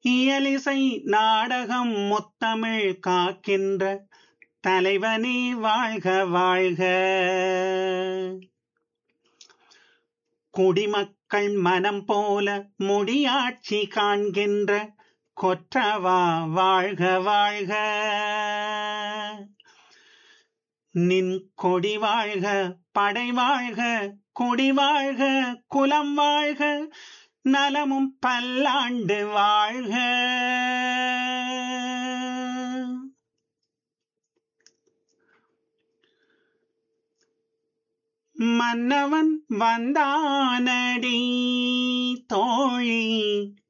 இயலிசை நாடகம் முத்தமிழ் காக்கின்ற தலைவனே வாழ்க வாழ்க குடிமக்கள் மனம் போல முடியாட்சி காண்கின்ற கொற்றவா வாழ்க வாழ்க நின் கொடி வாழ்க படை வாழ்க குடி வாழ்க குலம் வாழ்க நலமும் பல்லாண்டு வாழ்க மன்னவன் வந்தானடி தோழி